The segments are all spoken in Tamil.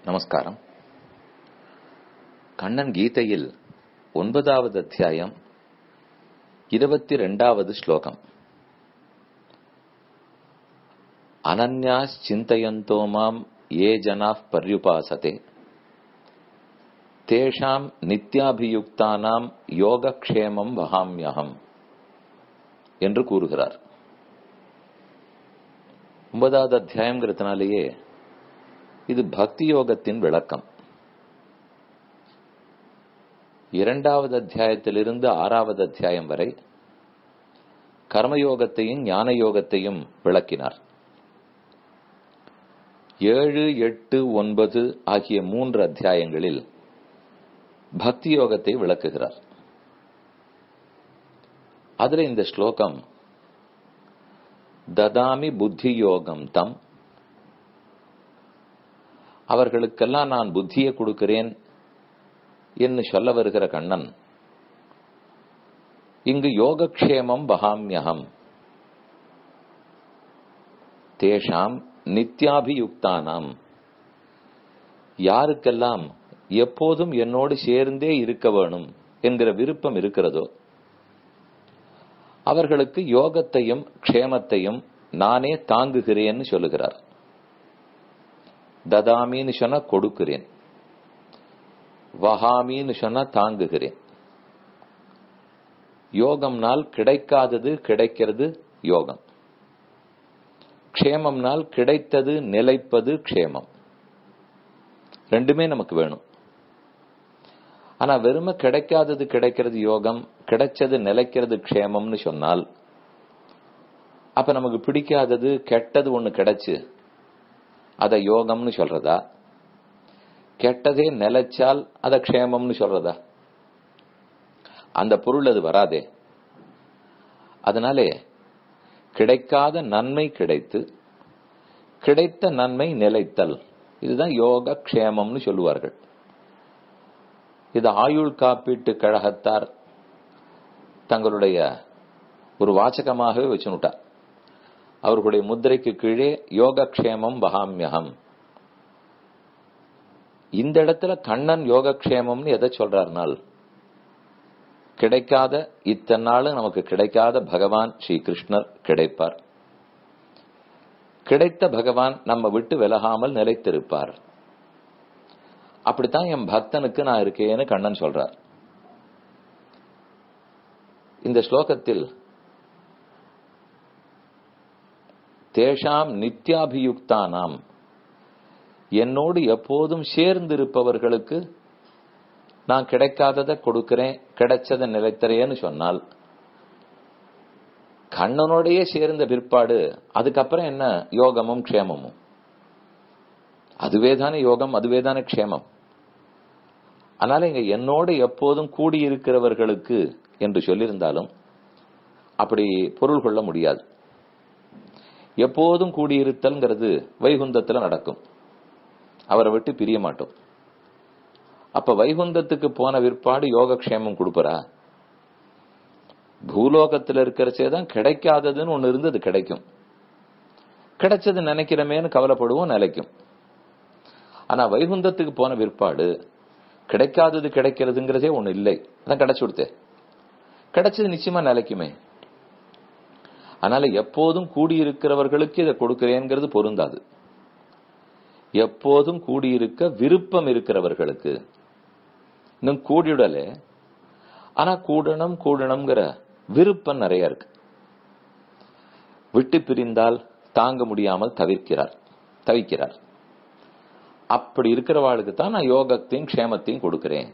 நமஸ்காரம் கண்ணன் கீதையில் ஒன்பதாவது அத்தியாயம் இருபத்தி ரெண்டாவது ஸ்லோகம் அனன்யாஸ் சிந்தயந்தோ மாம் ஏ ஜனாஃப் பர்யுபாசதே தேஷாம் நித்யாபியுக்தானாம் யோகக்ஷேமம் வகாமியகம் என்று கூறுகிறார் ஒன்பதாவது அத்தியாயங்கிறதுனாலேயே இது பக்தி யோகத்தின் விளக்கம் இரண்டாவது அத்தியாயத்திலிருந்து ஆறாவது அத்தியாயம் வரை கர்மயோகத்தையும் ஞான யோகத்தையும் விளக்கினார் ஏழு எட்டு ஒன்பது ஆகிய மூன்று அத்தியாயங்களில் பக்தி யோகத்தை விளக்குகிறார் அதுல இந்த ஸ்லோகம் ததாமி புத்தி யோகம் தம் அவர்களுக்கெல்லாம் நான் புத்தியை கொடுக்கிறேன் என்று சொல்ல வருகிற கண்ணன் இங்கு யோகக்ஷேமம் பகாமியகம் தேஷாம் நித்யாபியுக்தானாம் யாருக்கெல்லாம் எப்போதும் என்னோடு சேர்ந்தே இருக்க வேணும் என்கிற விருப்பம் இருக்கிறதோ அவர்களுக்கு யோகத்தையும் க்ஷேமத்தையும் நானே தாங்குகிறேன்னு சொல்லுகிறார் ததாமின்னு சொன்னா கொடுக்கிறேன் வகாமின்னு சொன்னா தாங்குகிறேன் யோகம்னால் கிடைக்காதது கிடைக்கிறது யோகம் க்ஷேமம்னால் கிடைத்தது நிலைப்பது க்ஷேமம் ரெண்டுமே நமக்கு வேணும் ஆனா வெறும கிடைக்காதது கிடைக்கிறது யோகம் கிடைச்சது நிலைக்கிறது க்ஷேமம்னு சொன்னால் அப்ப நமக்கு பிடிக்காதது கெட்டது ஒண்ணு கிடைச்சு அத யோகம்னு சொல்றதா கெட்டதே நிலைச்சால் அத க்ஷேமம்னு சொல்றதா அந்த பொருள் அது வராதே அதனாலே கிடைக்காத நன்மை கிடைத்து கிடைத்த நன்மை நிலைத்தல் இதுதான் யோக க்ஷேமம்னு சொல்லுவார்கள் இது ஆயுள் காப்பீட்டு கழகத்தார் தங்களுடைய ஒரு வாச்சகமாகவே வச்சுனுட்டார் அவர்களுடைய முத்திரைக்கு கீழே யோகக்ஷேமம் பகாமியகம் இந்த இடத்துல கண்ணன் யோகக்ஷேமம்னு எதை சொல்றாருனால் கிடைக்காத இத்தனை நாள் நமக்கு கிடைக்காத பகவான் ஸ்ரீ கிருஷ்ணர் கிடைப்பார் கிடைத்த பகவான் நம்ம விட்டு விலகாமல் நிலைத்திருப்பார் அப்படித்தான் என் பக்தனுக்கு நான் இருக்கேன்னு கண்ணன் சொல்றார் இந்த ஸ்லோகத்தில் தேஷாம் நித்யாபியுக்தானாம் என்னோடு எப்போதும் சேர்ந்திருப்பவர்களுக்கு நான் கிடைக்காததை கொடுக்கிறேன் கிடைச்சதை நிலைத்தரேன்னு சொன்னால் கண்ணனோடையே சேர்ந்த பிற்பாடு அதுக்கப்புறம் என்ன யோகமும் க்ஷேமமும் அதுவே தானே யோகம் அதுவே தானே க்ஷேமம் அதனால இங்க என்னோடு எப்போதும் கூடியிருக்கிறவர்களுக்கு என்று சொல்லியிருந்தாலும் அப்படி பொருள் கொள்ள முடியாது எப்போதும் கூடியிருத்தல்ங்கிறது வைகுந்தத்துல நடக்கும் அவரை விட்டு பிரிய மாட்டோம் அப்ப வைகுந்தத்துக்கு போன விற்பாடு யோகக்ஷேமம் கொடுப்பரா பூலோகத்துல இருக்கிறச்சே தான் கிடைக்காததுன்னு ஒண்ணு இருந்து அது கிடைக்கும் கிடைச்சது நினைக்கிறமேன்னு கவலைப்படுவோம் நிலைக்கும் ஆனா வைகுந்தத்துக்கு போன விற்பாடு கிடைக்காதது கிடைக்கிறதுங்கிறதே ஒண்ணு இல்லை அதான் கிடைச்சு கொடுத்தே கிடைச்சது நிச்சயமா நிலைக்குமே அதனால எப்போதும் கூடியிருக்கிறவர்களுக்கு இதை கொடுக்கிறேங்கிறது பொருந்தாது எப்போதும் கூடியிருக்க விருப்பம் இருக்கிறவர்களுக்கு இன்னும் கூடிடல ஆனா கூடணும் கூடணுங்கிற விருப்பம் நிறைய இருக்கு விட்டு பிரிந்தால் தாங்க முடியாமல் தவிர்க்கிறார் தவிக்கிறார் அப்படி இருக்கிறவாளுக்கு தான் நான் யோகத்தையும் க்ஷேமத்தையும் கொடுக்கிறேன்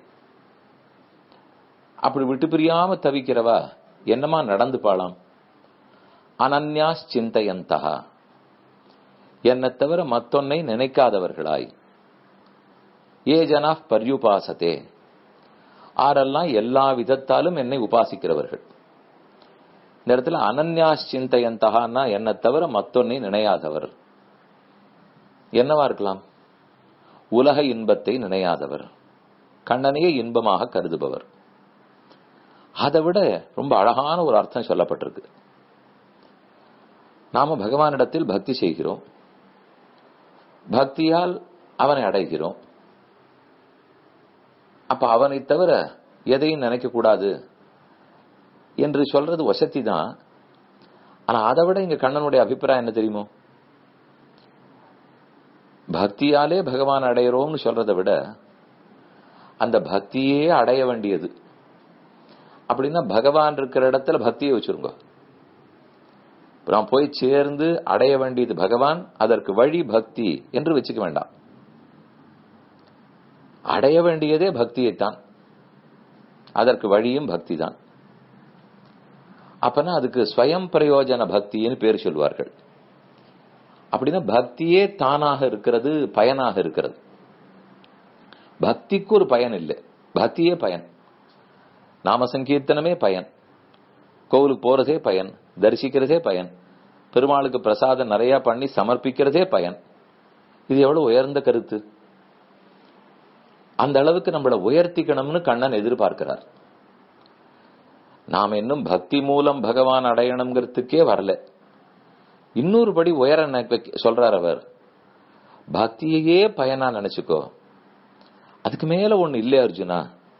அப்படி விட்டு பிரியாம தவிக்கிறவா என்னமா நடந்து பாலாம் அனன்யாஸ் சிந்தையந்தகா என்னை தவிர மத்தொன்னை நினைக்காதவர்களாய் ஏ ஜனாஃப் பர்யுபாசத்தே ஆரெல்லாம் எல்லா விதத்தாலும் என்னை உபாசிக்கிறவர்கள் இந்த இடத்துல அனன்யாஸ் சிந்தையந்தகான்னா என்னை தவிர மத்தொன்னை நினையாதவர் என்னவா இருக்கலாம் உலக இன்பத்தை நினையாதவர் கண்ணனையே இன்பமாக கருதுபவர் அதை விட ரொம்ப அழகான ஒரு அர்த்தம் சொல்லப்பட்டிருக்கு நாம பகவானிடத்தில் பக்தி செய்கிறோம் பக்தியால் அவனை அடைகிறோம் அப்ப அவனை தவிர எதையும் நினைக்க கூடாது என்று சொல்றது வசதி தான் ஆனா அதை விட இங்க கண்ணனுடைய அபிப்பிராயம் என்ன தெரியுமோ பக்தியாலே பகவான் அடையிறோம்னு சொல்றதை விட அந்த பக்தியே அடைய வேண்டியது அப்படின்னா பகவான் இருக்கிற இடத்துல பக்தியை வச்சிருங்க நாம் போய் சேர்ந்து அடைய வேண்டியது பகவான் அதற்கு வழி பக்தி என்று வச்சுக்க வேண்டாம் அடைய வேண்டியதே பக்தியைத்தான் அதற்கு வழியும் பக்தி தான் அப்பனா அதுக்கு ஸ்வயம் பிரயோஜன பக்தின்னு பேர் சொல்வார்கள் அப்படின்னா பக்தியே தானாக இருக்கிறது பயனாக இருக்கிறது பக்திக்கு ஒரு பயன் இல்லை பக்தியே பயன் நாம சங்கீர்த்தனமே பயன் கோவிலுக்கு போறதே பயன் தரிசிக்கிறதே பயன் பெருமாளுக்கு பிரசாதம் நிறைய பண்ணி சமர்ப்பிக்கிறதே பயன் இது எவ்வளவு உயர்ந்த கருத்து அந்த அளவுக்கு நம்மள உயர்த்திக்கணும்னு கண்ணன் எதிர்பார்க்கிறார் நாம் இன்னும் பக்தி மூலம் பகவான் அடையணுங்கிறதுக்கே வரல இன்னொரு படி உயர சொல்றார் அவர் பக்தியையே பயனா நினைச்சுக்கோ அதுக்கு மேல ஒண்ணு இல்லை அர்ஜுனா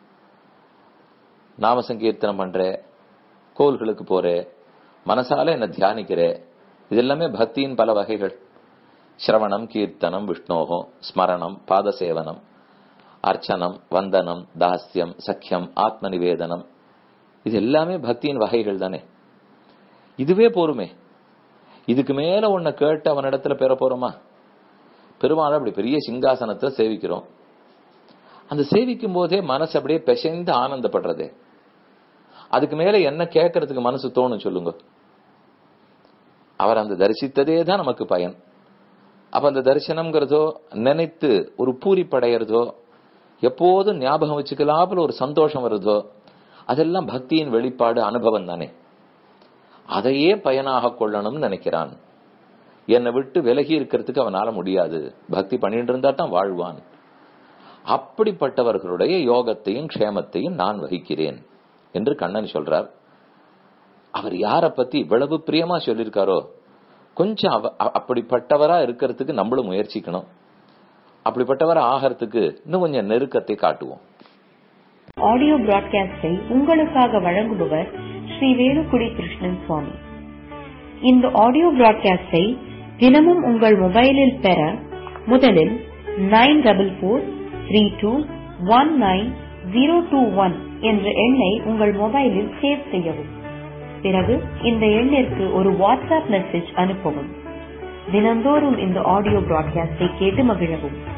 நாம சங்கீர்த்தனம் பண்ற கோவில்களுக்கு போற மனசால என்ன தியானிக்கிற இது எல்லாமே பக்தியின் பல வகைகள் சிரவணம் கீர்த்தனம் விஷ்ணோகம் ஸ்மரணம் பாதசேவனம் அர்ச்சனம் வந்தனம் தாஸ்யம் சக்கியம் ஆத்ம நிவேதனம் இது எல்லாமே பக்தியின் வகைகள் தானே இதுவே போருமே இதுக்கு மேல உன்னை கேட்டு அவனிடத்துல பெற போறோமா பெருமாள் அப்படி பெரிய சிங்காசனத்தை சேவிக்கிறோம் அந்த சேவிக்கும் போதே மனசு அப்படியே பெசைந்து ஆனந்தப்படுறதே அதுக்கு மேல என்ன கேட்கறதுக்கு மனசு தோணும் சொல்லுங்க அவர் அந்த தரிசித்ததே தான் நமக்கு பயன் அப்ப அந்த தரிசனம்ங்கிறதோ நினைத்து ஒரு பூரிப்படைகிறதோ எப்போதும் ஞாபகம் வச்சுக்கலாப்புல ஒரு சந்தோஷம் வருதோ அதெல்லாம் பக்தியின் வெளிப்பாடு அனுபவம் தானே அதையே பயனாக கொள்ளணும்னு நினைக்கிறான் என்னை விட்டு விலகி இருக்கிறதுக்கு அவனால முடியாது பக்தி பண்ணிட்டு இருந்தா தான் வாழ்வான் அப்படிப்பட்டவர்களுடைய யோகத்தையும் க்ஷேமத்தையும் நான் வகிக்கிறேன் என்று கண்ணன் சொல்றார் அவர் யார பத்தி இவ்வளவு பிரியமா சொல்லியிருக்காரோ கொஞ்சம் அப்படிப்பட்டவரா இருக்கிறதுக்கு நம்மளும் முயற்சிக்கணும் அப்படிப்பட்டவரா ஆகிறதுக்கு இன்னும் கொஞ்சம் நெருக்கத்தை காட்டுவோம் ஆடியோ பிராட்காஸ்டை உங்களுக்காக வழங்குபவர் ஸ்ரீ வேலுக்குடி கிருஷ்ணன் சுவாமி இந்த ஆடியோ பிராட்காஸ்டை தினமும் உங்கள் மொபைலில் பெற முதலில் nine double four three two one nine zero two one என்ற எண்ணை உங்கள் மொபைலில் சேவ் செய்யவும் பிறகு இந்த எண்ணிற்கு ஒரு வாட்ஸ்அப் மெசேஜ் அனுப்பவும் தினந்தோறும் இந்த ஆடியோ பிராட்காஸ்டை கேட்டு மகிழவும்